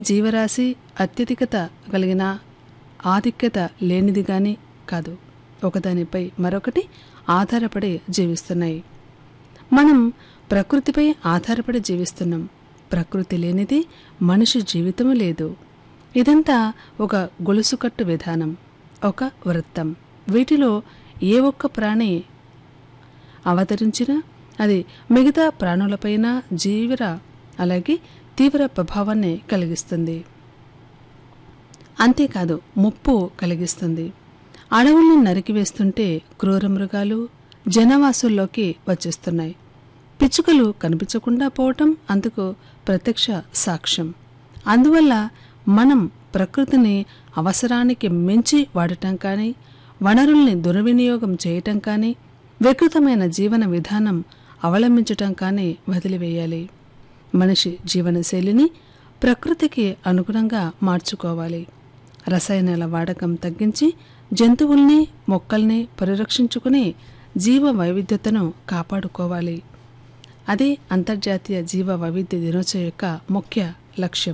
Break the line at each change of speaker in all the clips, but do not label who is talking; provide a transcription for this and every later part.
జీవరాశి అత్యధికత కలిగిన ఆధిక్యత లేనిది గాని కాదు ఒకదానిపై మరొకటి ఆధారపడి జీవిస్తున్నాయి మనం ప్రకృతిపై ఆధారపడి జీవిస్తున్నాం ప్రకృతి లేనిది మనిషి జీవితము లేదు ఇదంతా ఒక గొలుసుకట్టు విధానం ఒక వృత్తం వీటిలో ఏ ఒక్క ప్రాణి అవతరించినా అది మిగతా ప్రాణులపైన జీవర అలాగే తీవ్ర ప్రభావాన్ని కలిగిస్తుంది అంతేకాదు ముప్పు కలిగిస్తుంది అడవుల్ని నరికివేస్తుంటే క్రూర మృగాలు జనవాసుల్లోకి వచ్చేస్తున్నాయి పిచ్చుకలు కనిపించకుండా పోవటం అందుకు ప్రత్యక్ష సాక్ష్యం అందువల్ల మనం ప్రకృతిని అవసరానికి మించి వాడటం కానీ వనరుల్ని దుర్వినియోగం చేయటం కానీ వికృతమైన జీవన విధానం అవలంబించటం కానీ వదిలివేయాలి మనిషి జీవనశైలిని ప్రకృతికి అనుగుణంగా మార్చుకోవాలి రసాయనాల వాడకం తగ్గించి జంతువుల్ని మొక్కల్ని పరిరక్షించుకుని జీవ వైవిధ్యతను కాపాడుకోవాలి అదే అంతర్జాతీయ జీవ వైవిధ్య దినోత్సవం యొక్క ముఖ్య లక్ష్యం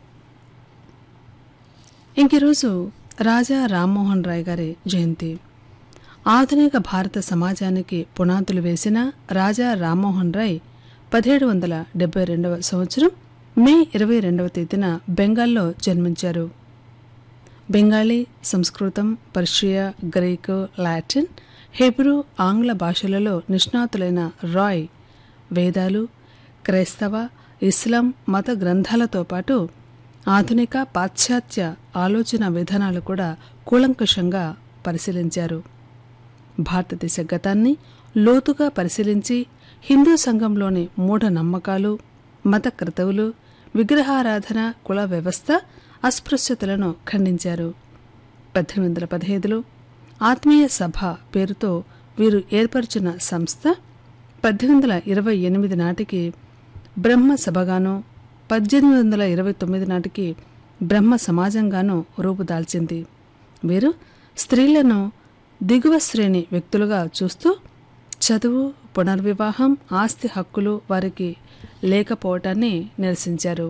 ఇంకీరోజు రాజా రామ్మోహన్ రాయ్ గారి జయంతి ఆధునిక భారత సమాజానికి పునాదులు వేసిన రాజా రామ్మోహన్ రాయ్ పదిహేడు వందల డెబ్బై రెండవ సంవత్సరం మే ఇరవై రెండవ తేదీన బెంగాల్లో జన్మించారు బెంగాలీ సంస్కృతం పర్షియా గ్రీకు లాటిన్ హెబ్రూ ఆంగ్ల భాషలలో నిష్ణాతులైన రాయ్ వేదాలు క్రైస్తవ ఇస్లాం మత గ్రంథాలతో పాటు ఆధునిక పాశ్చాత్య ఆలోచన విధానాలు కూడా కూలంకషంగా పరిశీలించారు భారతదేశ గతాన్ని లోతుగా పరిశీలించి హిందూ సంఘంలోని మూఢ నమ్మకాలు మత క్రతువులు విగ్రహారాధన కుల వ్యవస్థ అస్పృశ్యతలను ఖండించారు పద్దెనిమిది వందల పదిహేదులో ఆత్మీయ సభ పేరుతో వీరు ఏర్పరిచిన సంస్థ పద్దెనిమిది వందల ఇరవై ఎనిమిది నాటికి బ్రహ్మ సభగాను పద్దెనిమిది వందల ఇరవై తొమ్మిది నాటికి బ్రహ్మ సమాజంగాను రూపుదాల్చింది వీరు స్త్రీలను దిగువ శ్రేణి వ్యక్తులుగా చూస్తూ చదువు పునర్వివాహం ఆస్తి హక్కులు వారికి లేకపోవటాన్ని నిరసించారు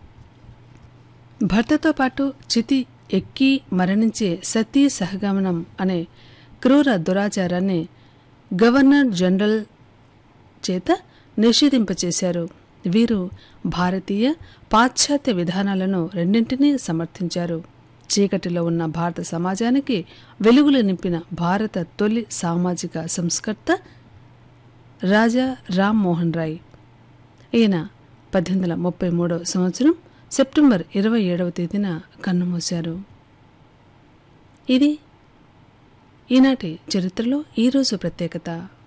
భర్తతో పాటు చితి ఎక్కి మరణించే సతీ సహగమనం అనే క్రూర దురాచారాన్ని గవర్నర్ జనరల్ చేత నిషేధింపచేశారు వీరు భారతీయ పాశ్చాత్య విధానాలను రెండింటినీ సమర్థించారు చీకటిలో ఉన్న భారత సమాజానికి వెలుగులు నింపిన భారత తొలి సామాజిక సంస్కర్త రాజా రామ్మోహన్ రాయ్ ఈయన పద్దెనిమిది వందల ముప్పై మూడవ సంవత్సరం సెప్టెంబర్ ఇరవై ఏడవ తేదీన కన్నుమూశారు ఇది ఈనాటి చరిత్రలో ఈరోజు ప్రత్యేకత